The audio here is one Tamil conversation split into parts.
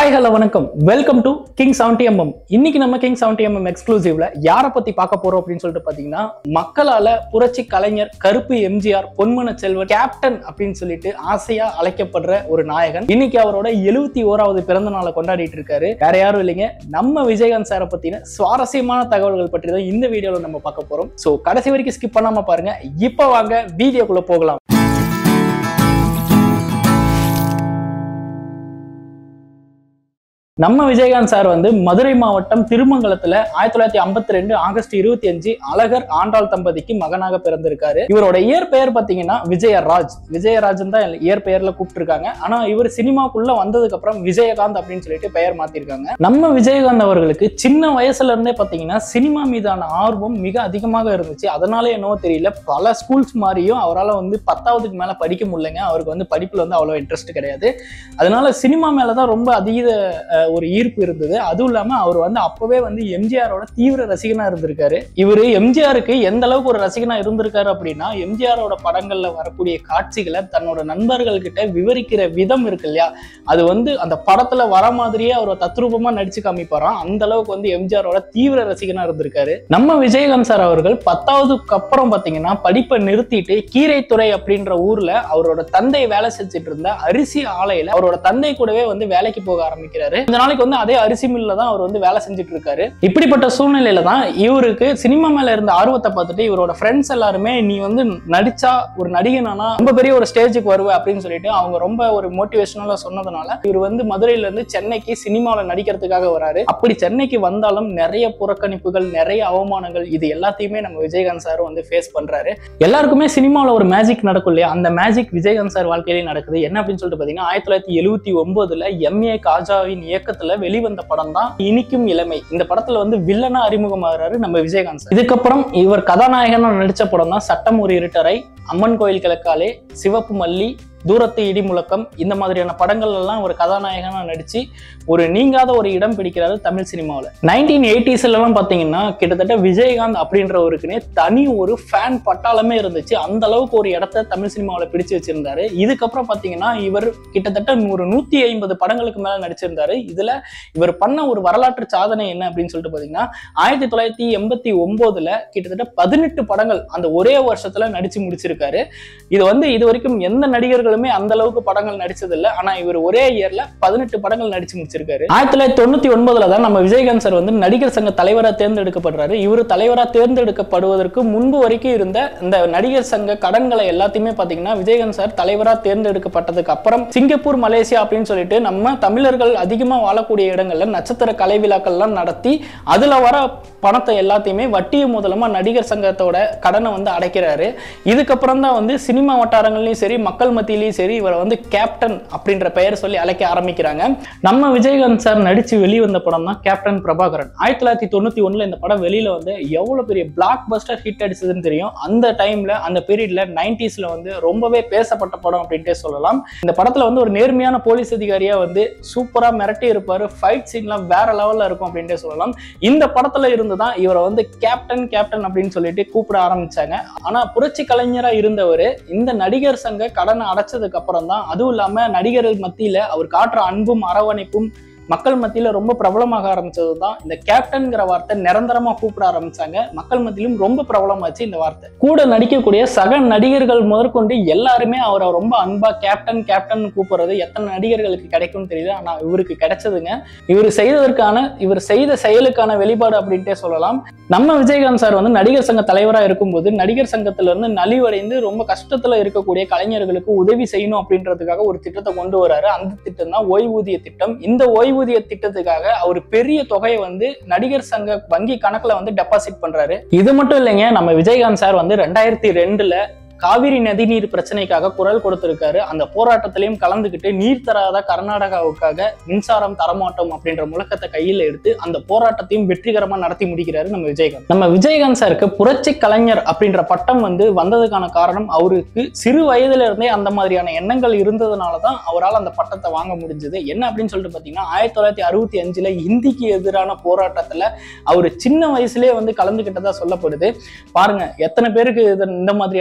ஹாய் ஹலோ வணக்கம் welcome to king seventy MM இன்னைக்கு நம்ம கிங் செவன்டி எம்எம் எக்ஸ்க்ளூசிவ்ல யாரை பத்தி பார்க்க போறோம் அப்படின்னு சொல்லிட்டு பாத்தீங்கன்னா மக்களால புரட்சி கலைஞர் கருப்பு எம்ஜிஆர் பொன்மன செல்வன் கேப்டன் அப்படின்னு சொல்லிட்டு ஆசையா அழைக்கப்படுற ஒரு நாயகன் இன்னைக்கு அவரோட எழுபத்தி ஓராவது பிறந்த நாளை கொண்டாடிட்டு இருக்காரு வேற யாரும் இல்லைங்க நம்ம விஜயகாந்த் சாரை பத்தின சுவாரஸ்யமான தகவல்கள் பற்றி தான் இந்த வீடியோல நம்ம பார்க்க போறோம் சோ கடைசி வரைக்கும் ஸ்கிப் பண்ணாம பாருங்க இப்போ வாங்க வீடியோக்குள்ள போகலாம் நம்ம விஜயகாந்த் சார் வந்து மதுரை மாவட்டம் திருமங்கலத்துல ஆயிரத்தி தொள்ளாயிரத்தி ஐம்பத்தி ரெண்டு ஆகஸ்ட் இருபத்தி அஞ்சு அழகர் ஆண்டாள் தம்பதிக்கு மகனாக பிறந்திருக்காரு இவரோட இயற்பெயர் பாத்தீங்கன்னா விஜயராஜ் விஜயராஜன் தான் இயற்பெயர்ல கூப்பிட்டுருக்காங்க ஆனா இவர் சினிமாக்குள்ள வந்ததுக்கு அப்புறம் விஜயகாந்த் அப்படின்னு சொல்லிட்டு பெயர் மாத்திருக்காங்க நம்ம விஜயகாந்த் அவர்களுக்கு சின்ன வயசுல இருந்தே பாத்தீங்கன்னா சினிமா மீதான ஆர்வம் மிக அதிகமாக இருந்துச்சு அதனால என்னவோ தெரியல பல ஸ்கூல்ஸ் மாதிரியும் அவரால் வந்து பத்தாவதுக்கு மேல படிக்க முடியலங்க அவருக்கு வந்து படிப்புல வந்து அவ்வளவு இன்ட்ரெஸ்ட் கிடையாது அதனால சினிமா மேலதான் ரொம்ப அதீத அஹ், ஒரு ஈர்ப்பு இருந்தது அதுவும் இல்லாம அவர் வந்து அப்பவே வந்து எம்ஜிஆரோட தீவிர ரசிகனா இருந்திருக்காரு இவரு எம்ஜிஆருக்கு எந்த அளவுக்கு ஒரு ரசிகனா இருந்திருக்காரு அப்படின்னா எம்ஜிஆரோட படங்கள்ல வரக்கூடிய காட்சிகளை தன்னோட நண்பர்கள் கிட்ட விவரிக்கிற விதம் இருக்கு இல்லையா அது வந்து அந்த படத்துல வர மாதிரியே அவர் தத்ரூபமா நடிச்சு காமிப்பாராம் அந்த அளவுக்கு வந்து எம்ஜிஆரோட தீவிர ரசிகனா இருந்திருக்காரு நம்ம விஜயகாந்த் சார் அவர்கள் பத்தாவதுக்கு அப்புறம் பாத்தீங்கன்னா படிப்பை நிறுத்திட்டு கீரைத்துறை அப்படின்ற ஊர்ல அவரோட தந்தை வேலை செஞ்சுட்டு இருந்த அரிசி ஆலையில அவரோட தந்தை கூடவே வந்து வேலைக்கு போக ஆரம்பிக்கிறாரு இந்த நாளைக்கு வந்து அதே அரிசி மில்ல தான் அவர் வந்து வேலை செஞ்சுட்டு இருக்காரு இப்படிப்பட்ட சூழ்நிலையில தான் இவருக்கு சினிமா மேல இருந்த ஆர்வத்தை பார்த்துட்டு இவரோட ஃப்ரெண்ட்ஸ் எல்லாருமே நீ வந்து நடிச்சா ஒரு நடிகனானா ரொம்ப பெரிய ஒரு ஸ்டேஜுக்கு வருவ அப்படின்னு சொல்லிட்டு அவங்க ரொம்ப ஒரு மோட்டிவேஷனலா சொன்னதுனால இவர் வந்து மதுரையில இருந்து சென்னைக்கு சினிமாவில நடிக்கிறதுக்காக வராரு அப்படி சென்னைக்கு வந்தாலும் நிறைய புறக்கணிப்புகள் நிறைய அவமானங்கள் இது எல்லாத்தையுமே நம்ம விஜயகாந்த் சார் வந்து ஃபேஸ் பண்றாரு எல்லாருக்குமே சினிமாவில் ஒரு மேஜிக் நடக்கும் இல்லையா அந்த மேஜிக் விஜயகாந்த் சார் வாழ்க்கையிலேயே நடக்குது என்ன அப்படின்னு சொல்லிட்டு பார்த்தீங்கன்னா ஆயிரத்தி தொள்ளாயிரத்தி எழுபத்தி ஒன்பதுல எம்ஏ காஜாவின் இயக்கத்துல வெளிவந்த படம் தான் இனிக்கும் இளமை இந்த படத்துல வந்து வில்லனா அறிமுகமாகிறாரு நம்ம விஜயகாந்த் சார் இதுக்கப்புறம் இவர் கதாநாயகனா நடிச்ச படம் தான் சட்டம் ஒரு இருட்டரை அம்மன் கோயில் கிழக்காலே சிவப்பு மல்லி தூரத்து இடி முழக்கம் இந்த மாதிரியான படங்கள் எல்லாம் ஒரு கதாநாயகனா நடிச்சு ஒரு நீங்காத ஒரு இடம் பிடிக்கிறாரு தமிழ் சினிமாவில் நைன்டீன் எயிட்டிஸ்லாம் பார்த்தீங்கன்னா கிட்டத்தட்ட விஜயகாந்த் அப்படின்றவருக்குனே தனி ஒரு ஃபேன் பட்டாளமே இருந்துச்சு அந்த அளவுக்கு ஒரு இடத்த தமிழ் சினிமாவில் பிடிச்சு வச்சிருந்தாரு இதுக்கப்புறம் பார்த்தீங்கன்னா இவர் கிட்டத்தட்ட ஒரு நூத்தி ஐம்பது படங்களுக்கு மேல நடிச்சிருந்தாரு இதுல இவர் பண்ண ஒரு வரலாற்று சாதனை என்ன அப்படின்னு சொல்லிட்டு பார்த்தீங்கன்னா ஆயிரத்தி தொள்ளாயிரத்தி எண்பத்தி ஒன்பதுல கிட்டத்தட்ட பதினெட்டு படங்கள் அந்த ஒரே வருஷத்துல நடிச்சு முடிச்சிருக்காரு இது வந்து இது வரைக்கும் எந்த நடிகர்களுமே அந்த அளவுக்கு படங்கள் நடிச்சதில்லை ஆனா இவர் ஒரே இயர்ல பதினெட்டு படங்கள் நடிச்சு முடிச்சிருக்காரு ஆயிரத்தி தொள்ளாயிரத்தி தொண்ணூத்தி ஒன்பதுல தான் நம்ம விஜயகாந்த் சார் வந்து நடிகர் சங்க தலைவரா தேர்ந்தெடுக்கப்படுறாரு இவர் தலைவரா தேர்ந்தெடுக்கப்படுவதற்கு முன்பு வரைக்கும் இருந்த இந்த நடிகர் சங்க கடன்களை எல்லாத்தையுமே பாத்தீங்கன்னா விஜயகாந்த் சார் தலைவரா தேர்ந்தெடுக்கப்பட்டதுக்கு அப்புறம் சிங்கப்பூர் மலேசியா அப்படின்னு சொல்லிட்டு நம்ம தமிழர்கள் அதிகமா வாழக்கூடிய இடங்கள்ல நட்சத்திர கலை விழாக்கள்லாம் நடத்தி அதுல வர பணத்தை எல்லாத்தையுமே வட்டியும் முதலமா நடிகர் சங்கத்தோட கடனை வந்து அடைக்கிறாரு இதுக்கப்புறம் தான் வந்து சினிமா வட்டாரங்கள்லயும் சரி மக்கள் மத்தியிலையும் சரி இவரை வந்து கேப்டன் அப்படின்ற பெயர் சொல்லி அழைக்க ஆரம்பிக்கிறாங்க நம்ம விஜயகாந்த் சார் நடிச்சு வெளிவந்த படம் தான் கேப்டன் பிரபாகரன் ஆயிரத்தி தொள்ளாயிரத்தி தொண்ணூத்தி ஒண்ணுல இந்த படம் வெளியில வந்து எவ்வளவு பெரிய பிளாக் பஸ்டர் ஹிட் அடிச்சதுன்னு தெரியும் அந்த டைம்ல அந்த பீரியட்ல நைன்டிஸ்ல வந்து ரொம்பவே பேசப்பட்ட படம் அப்படின்ட்டே சொல்லலாம் இந்த படத்துல வந்து ஒரு நேர்மையான போலீஸ் அதிகாரியா வந்து சூப்பரா மிரட்டி இருப்பாரு ஃபைட் சீன்லாம் வேற லெவல்ல இருக்கும் அப்படின்ட்டே சொல்லலாம் இந்த படத்துல இருந்து தான் இவரை வந்து கேப்டன் கேப்டன் அப்படின்னு சொல்லிட்டு கூப்பிட ஆரம்பிச்சாங்க ஆனா புரட்சி கலைஞரா இருந்தவர் இந்த நடிகர் சங்க கடனை அடைச்சதுக்கு அப்புறம் தான் அதுவும் இல்லாம நடிகர்கள் மத்தியில அவர் காட்டுற அன்பும் அரவணைப்பும் மக்கள் மத்தியில ரொம்ப பிரபலமாக ஆரம்பிச்சது தான் இந்த கேப்டன்ங்கிற வார்த்தை நிரந்தரமா கூப்பிட ஆரம்பிச்சாங்க மக்கள் மத்தியிலும் ரொம்ப பிரபலமாச்சு இந்த வார்த்தை கூட நடிக்கக்கூடிய சக நடிகர்கள் முதற்கொண்டு எல்லாருமே அவரை ரொம்ப அன்பா கேப்டன் கேப்டன் கூப்பிடுறது எத்தனை நடிகர்களுக்கு கிடைக்கும்னு தெரியல ஆனா இவருக்கு கிடைச்சதுங்க இவர் செய்ததற்கான இவர் செய்த செயலுக்கான வெளிப்பாடு அப்படின்ட்டே சொல்லலாம் நம்ம விஜயகாந்த் சார் வந்து நடிகர் சங்க தலைவரா இருக்கும்போது நடிகர் சங்கத்துல இருந்து நலிவடைந்து ரொம்ப கஷ்டத்துல இருக்கக்கூடிய கலைஞர்களுக்கு உதவி செய்யணும் அப்படின்றதுக்காக ஒரு திட்டத்தை கொண்டு வராரு அந்த திட்டம் தான் ஓய்வூதிய திட்டம் இந்த ஓய்வூதிய திட்டத்துக்காக அவர் பெரிய தொகையை வந்து நடிகர் சங்க வங்கி கணக்குல வந்து டெபாசிட் பண்றாரு இது மட்டும் இல்லைங்க நம்ம விஜயகாந்த் சார் வந்து ரெண்டாயிரத்தி ரெண்டுல காவிரி நதிநீர் பிரச்சனைக்காக குரல் கொடுத்திருக்காரு அந்த போராட்டத்திலையும் கலந்துக்கிட்டு நீர் தராத கர்நாடகாவுக்காக மின்சாரம் தரமாட்டோம் அப்படின்ற முழக்கத்தை கையில் எடுத்து அந்த போராட்டத்தையும் வெற்றிகரமா நடத்தி முடிக்கிறாரு நம்ம விஜயகாந்த் நம்ம விஜயகாந்த் சாருக்கு புரட்சி கலைஞர் அப்படின்ற பட்டம் வந்து வந்ததுக்கான காரணம் அவருக்கு சிறு வயதுல இருந்தே அந்த மாதிரியான எண்ணங்கள் இருந்ததுனால தான் அவரால் அந்த பட்டத்தை வாங்க முடிஞ்சது என்ன அப்படின்னு சொல்லிட்டு பார்த்தீங்கன்னா ஆயிரத்தி தொள்ளாயிரத்தி அறுபத்தி அஞ்சுல இந்திக்கு எதிரான போராட்டத்துல அவர் சின்ன வயசுலயே வந்து கலந்துக்கிட்டதா சொல்லப்படுது பாருங்க எத்தனை பேருக்கு இது- இந்த மாதிரியான எண்ணங்கள்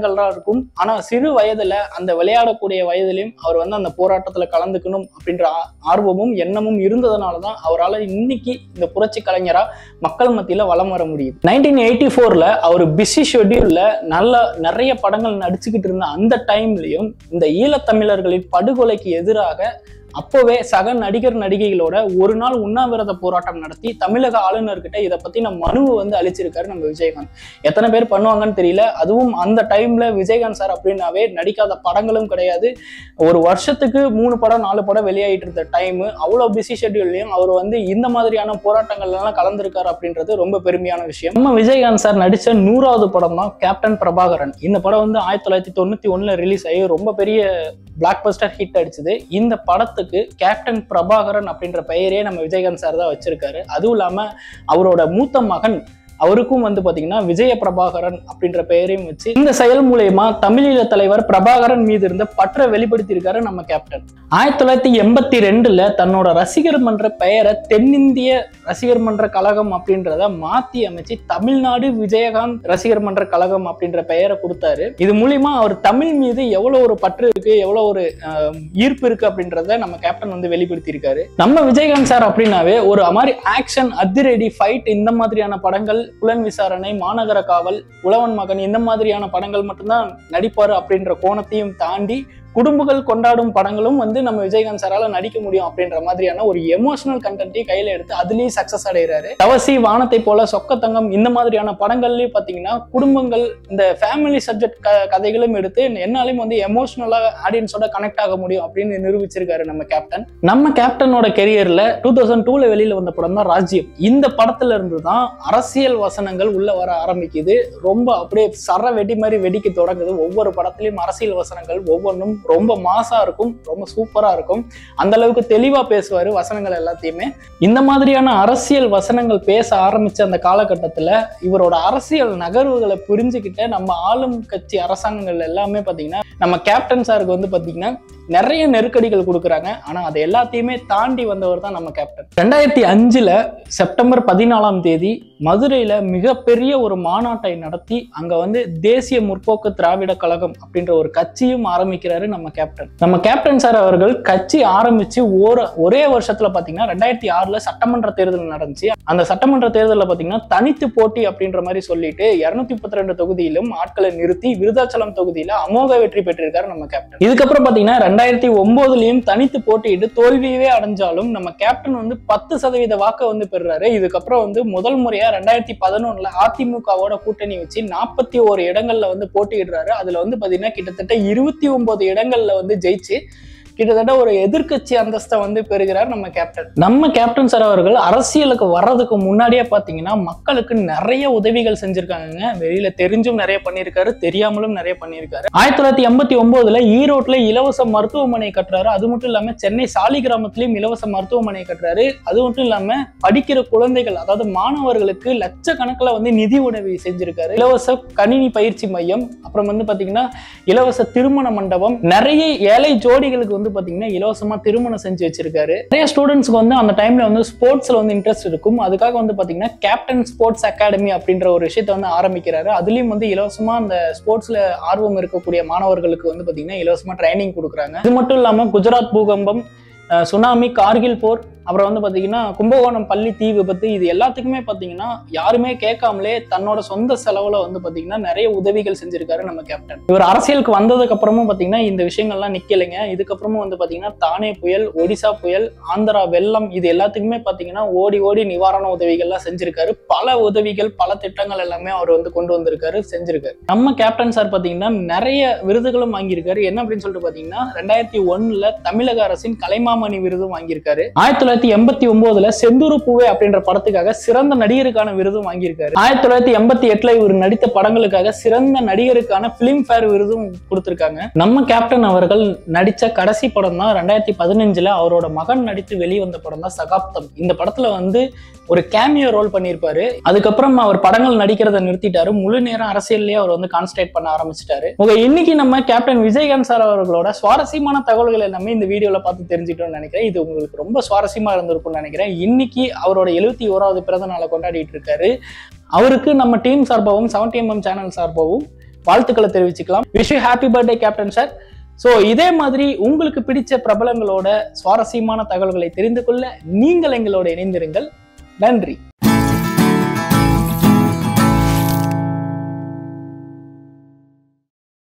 விளையாட்டுகள்லாம் இருக்கும் ஆனா சிறு வயதுல அந்த விளையாடக்கூடிய வயதிலையும் அவர் வந்து அந்த போராட்டத்துல கலந்துக்கணும் அப்படின்ற ஆ- ஆர்வமும் எண்ணமும் இருந்ததுனால தான் அவரால் இன்னைக்கு இந்த புரட்சி கலைஞரா மக்கள் மத்தியில வலம் வர முடியுது நைன்டீன் எயிட்டி ஃபோர்ல அவர் பிஸி ஷெட்யூல்ல நல்ல நிறைய படங்கள் நடிச்சுக்கிட்டு இருந்த அந்த டைம்லயும் இந்த ஈழத்தமிழர்களின் படுகொலைக்கு எதிராக அப்போவே சக நடிகர் நடிகைகளோட ஒரு நாள் உண்ணாவிரத போராட்டம் நடத்தி தமிழக ஆளுநர்கிட்ட இதை பத்தின மனுவை வந்து அளிச்சிருக்காரு நம்ம விஜயகாந்த் எத்தனை பேர் பண்ணுவாங்கன்னு தெரியல அதுவும் அந்த டைம்ல விஜயகாந்த் சார் அப்படின்னாவே நடிக்காத படங்களும் கிடையாது ஒரு வருஷத்துக்கு மூணு படம் நாலு படம் வெளியாயிட்டு இருந்த டைம் அவ்வளோ பிஸி ஷெட்யூல்லையும் அவர் வந்து இந்த மாதிரியான போராட்டங்கள்ல எல்லாம் கலந்துருக்காரு அப்படின்றது ரொம்ப பெருமையான விஷயம் நம்ம விஜயகாந்த் சார் நடிச்ச நூறாவது படம் தான் கேப்டன் பிரபாகரன் இந்த படம் வந்து ஆயிரத்தி தொள்ளாயிரத்தி தொண்ணூத்தி ஒண்ணுல ரிலீஸ் ஆகி ரொம்ப பெரிய பிளாக் பஸ்டர் ஹிட் அடிச்சது இந்த படத்துக்கு கேப்டன் பிரபாகரன் அப்படின்ற பெயரே நம்ம விஜயகாந்த் சார் தான் வச்சிருக்காரு அதுவும் இல்லாம அவரோட மூத்த மகன் அவருக்கும் வந்து பாத்தீங்கன்னா விஜய பிரபாகரன் அப்படின்ற பெயரையும் வச்சு இந்த செயல் மூலயமா தமிழீழ தலைவர் பிரபாகரன் மீது இருந்த பற்றை வெளிப்படுத்தியிருக்காரு நம்ம கேப்டன் ஆயிரத்தி தொள்ளாயிரத்தி எண்பத்தி ரெண்டுல தன்னோட ரசிகர் மன்ற பெயரை தென்னிந்திய ரசிகர் மன்ற கழகம் அப்படின்றத மாத்தி அமைச்சு தமிழ்நாடு விஜயகாந்த் ரசிகர் மன்ற கழகம் அப்படின்ற பெயரை கொடுத்தாரு இது மூலியமா அவர் தமிழ் மீது எவ்வளவு ஒரு பற்று இருக்கு எவ்வளவு ஒரு ஆஹ், ஈர்ப்பு இருக்கு அப்படின்றத நம்ம கேப்டன் வந்து வெளிப்படுத்தியிருக்காரு நம்ம விஜயகாந்த் சார் அப்படின்னாவே ஒரு மாதிரி ஆக்ஷன் அதிரடி ஃபைட் இந்த மாதிரியான படங்கள் புலன் விசாரணை மாநகர காவல் உழவன் மகன் இந்த மாதிரியான படங்கள் மட்டும்தான் நடிப்பாரு அப்படின்ற கோணத்தையும் தாண்டி குடும்பங்கள் கொண்டாடும் படங்களும் வந்து நம்ம விஜயகாந்த் சாரால நடிக்க முடியும் அப்படின்ற மாதிரியான ஒரு எமோஷனல் கண்டென்ட்டையும் கையில எடுத்து அதுலயும் சக்சஸ் அடைகிறாரு தவசி வானத்தை போல சொக்க தங்கம் இந்த மாதிரியான படங்கள்லயும் பாத்தீங்கன்னா குடும்பங்கள் இந்த ஃபேமிலி சப்ஜெக்ட் க கதைகளும் எடுத்து என்னாலையும் வந்து எமோஷனலா ஆடியன்ஸோட கனெக்ட் ஆக முடியும் அப்படின்னு நிரூபிச்சிருக்காரு நம்ம கேப்டன் நம்ம கேப்டனோட கெரியர்ல டூ தௌசண்ட் டூல வெளியில வந்த படம் தான் ராஜ்யம் இந்த படத்துல இருந்து தான் அரசியல் வசனங்கள் உள்ள வர ஆரம்பிக்குது ரொம்ப அப்படியே சர வெடி மாதிரி வெடிக்க தொடங்குது ஒவ்வொரு படத்துலயும் அரசியல் வசனங்கள் ஒவ்வொன்றும் ரொம்ப மாசா இருக்கும் ரொம்ப சூப்பரா இருக்கும் அந்த அளவுக்கு தெளிவா பேசுவாரு வசனங்கள் எல்லாத்தையுமே இந்த மாதிரியான அரசியல் வசனங்கள் பேச ஆரம்பிச்ச அந்த காலகட்டத்துல இவரோட அரசியல் நகர்வுகளை புரிஞ்சுக்கிட்ட நம்ம ஆளும் கட்சி அரசாங்கங்கள் எல்லாமே பாத்தீங்கன்னா நம்ம கேப்டன் சாருக்கு வந்து பாத்தீங்கன்னா நிறைய நெருக்கடிகள் கொடுக்குறாங்க ஆனா அது எல்லாத்தையுமே தாண்டி வந்தவர் தான் நம்ம கேப்டன் ரெண்டாயிரத்தி அஞ்சுல செப்டம்பர் பதினாலாம் தேதி மதுரையில மிகப்பெரிய ஒரு மாநாட்டை நடத்தி அங்க வந்து தேசிய முற்போக்கு திராவிட கழகம் அப்படின்ற ஒரு கட்சியும் ஆரம்பிக்கிறாரு நம்ம கேப்டன் நம்ம கேப்டன் சார் அவர்கள் கட்சி ஆரம்பிச்சு ஒரு ஒரே வருஷத்துல பாத்தீங்கன்னா ரெண்டாயிரத்தி ஆறுல சட்டமன்ற தேர்தல் நடந்துச்சு அந்த சட்டமன்ற தேர்தலில் பாத்தீங்கன்னா தனித்து போட்டி அப்படின்ற மாதிரி சொல்லிட்டு இருநூத்தி முப்பத்தி ரெண்டு தொகுதியிலும் ஆட்களை நிறுத்தி விருதாச்சலம் தொகுதியில அமோக வெற்றி பெற்றிருக்காரு நம்ம கேப்டன் இதுக்கப்புறம் பாத்தீங்கன்னா ரெண்டாயிரத்தி ஒன்பதுலயும் தனித்து போட்டியிட்டு தோல்வியவே அடைஞ்சாலும் நம்ம கேப்டன் வந்து பத்து சதவீத வாக்கை வந்து பெறுறாரு இதுக்கப்புறம் வந்து முதல் முறையா ரெண்டாயிரத்தி பதினொன்னுல அதிமுகவோட கூட்டணி வச்சு நாற்பத்தி ஓரு இடங்கள்ல வந்து போட்டியிடுறாரு அதுல வந்து பாத்தீங்கன்னா கிட்டத்தட்ட இருபத்தி ஒன்பது இடங்கள்ல வந்து ஜெயிச்சு கிட்டத்தட்ட ஒரு எதிர்க்கட்சி அந்தஸ்தை வந்து பெறுகிறார் நம்ம கேப்டன் நம்ம கேப்டன் சார் அவர்கள் அரசியலுக்கு வர்றதுக்கு முன்னாடியே பாத்தீங்கன்னா மக்களுக்கு நிறைய உதவிகள் செஞ்சிருக்காங்க வெளியில தெரிஞ்சும் நிறைய பண்ணியிருக்காரு தெரியாமலும் நிறைய பண்ணியிருக்காரு ஆயிரத்தி தொள்ளாயிரத்தி எண்பத்தி ஒன்பதுல ஈரோட்ல இலவச மருத்துவமனை கட்டுறாரு அது மட்டும் இல்லாம சென்னை சாலி கிராமத்திலயும் இலவச மருத்துவமனை கட்டுறாரு அது மட்டும் இல்லாம படிக்கிற குழந்தைகள் அதாவது மாணவர்களுக்கு லட்சக்கணக்கில் வந்து நிதி உதவி செஞ்சிருக்காரு இலவச கணினி பயிற்சி மையம் அப்புறம் வந்து பாத்தீங்கன்னா இலவச திருமண மண்டபம் நிறைய ஏழை ஜோடிகளுக்கு வந்து பாத்தீங்கன்னா இலவசமா திருமணம் செஞ்சு வச்சிருக்காரு நிறைய ஸ்டூடெண்ட்ஸ்க்கு வந்து அந்த டைம்ல வந்து ஸ்போர்ட்ஸ்ல வந்து இன்ட்ரெஸ்ட் இருக்கும் அதுக்காக வந்து பாத்தீங்கன்னா கேப்டன் ஸ்போர்ட்ஸ் அகாடமி அப்படின்ற ஒரு விஷயத்தை வந்து ஆரம்பிக்கிறாரு அதுலயும் வந்து இலவசமா அந்த ஸ்போர்ட்ஸ்ல ஆர்வம் இருக்கக்கூடிய மாணவர்களுக்கு வந்து பாத்தீங்கன்னா இலவசமா ட்ரைனிங் கொடுக்குறாங்க இது மட்டும் இல்லாம குஜராத் பூகம்பம் அஹ் சுனாமி கார்கில் போர் அப்புறம் வந்து பாத்தீங்கன்னா கும்பகோணம் பள்ளி தீ விபத்து இது எல்லாத்துக்குமே பாத்தீங்கன்னா யாருமே கேட்காமலே தன்னோட சொந்த செலவுல வந்து பாத்தீங்கன்னா நிறைய உதவிகள் செஞ்சிருக்காரு நம்ம கேப்டன் இவர் அரசியலுக்கு வந்ததுக்கு அப்புறமும் பாத்தீங்கன்னா இந்த விஷயங்கள்லாம் நிக்கலைங்க இதுக்கப்புறமும் வந்து பாத்தீங்கன்னா தானே புயல் ஒடிசா புயல் ஆந்திரா வெள்ளம் இது எல்லாத்துக்குமே பாத்தீங்கன்னா ஓடி ஓடி நிவாரண உதவிகள்லாம் செஞ்சிருக்காரு பல உதவிகள் பல திட்டங்கள் எல்லாமே அவர் வந்து கொண்டு வந்திருக்காரு செஞ்சிருக்காரு நம்ம கேப்டன் சார் பாத்தீங்கன்னா நிறைய விருதுகளும் வாங்கியிருக்காரு என்ன அப்படின்னு சொல்லிட்டு பாத்தீங்கன்னா ரெண்டாயிரத்தி ஒண்ணுல தமிழக அரசின் கலைமாமணி விருதும் வாங்கியிருக்காரு ஆயிரத்தி தொள்ளாயிரத்தி எண்பத்தி ஒன்பதுல செந்தூரு பூவே அப்படின்ற படத்துக்காக சிறந்த நடிகருக்கான விருதும் வாங்கியிருக்காரு ஆயிரத்தி தொள்ளாயிரத்தி எண்பத்தி எட்டுல இவர் நடித்த படங்களுக்காக சிறந்த நடிகருக்கான பிலிம் ஃபேர் விருதும் கொடுத்திருக்காங்க நம்ம கேப்டன் அவர்கள் நடிச்ச கடைசி படம் தான் ரெண்டாயிரத்தி பதினஞ்சுல அவரோட மகன் நடித்து வெளிவந்த படம் தான் சகாப்தம் இந்த படத்துல வந்து ஒரு கேமியோ ரோல் பண்ணியிருப்பாரு அதுக்கப்புறம் அவர் படங்கள் நடிக்கிறத நிறுத்திட்டாரு முழு நேரம் அரசியல்லேயே அவர் வந்து கான்சன்ட்ரேட் பண்ண ஆரம்பிச்சிட்டாரு உங்க இன்னைக்கு நம்ம கேப்டன் விஜயகாந்த் சார் அவர்களோட சுவாரஸ்யமான தகவல்கள் எல்லாமே இந்த வீடியோல பார்த்து தெரிஞ்சுக்கிட்டோம்னு நினைக்கிறேன் இது உங்களுக்கு ரொம்ப சுவாரஸ்யமா இருந்திருக்கும்னு நினைக்கிறேன் இன்னைக்கு அவரோட எழுபத்தி ஓராவது பிறந்த நாளை கொண்டாடிட்டு இருக்காரு அவருக்கு நம்ம டீம் சார்பாகவும் செவன்டி எம்எம் சேனல் சார்பாகவும் வாழ்த்துக்களை தெரிவிச்சுக்கலாம் wish you happy birthday captain sir so இதே மாதிரி உங்களுக்கு பிடிச்ச பிரபலங்களோட சுவாரஸ்யமான தகவல்களை தெரிந்து கொள்ள நீங்கள் எங்களோட இணைந்திருங்கள் நன்றி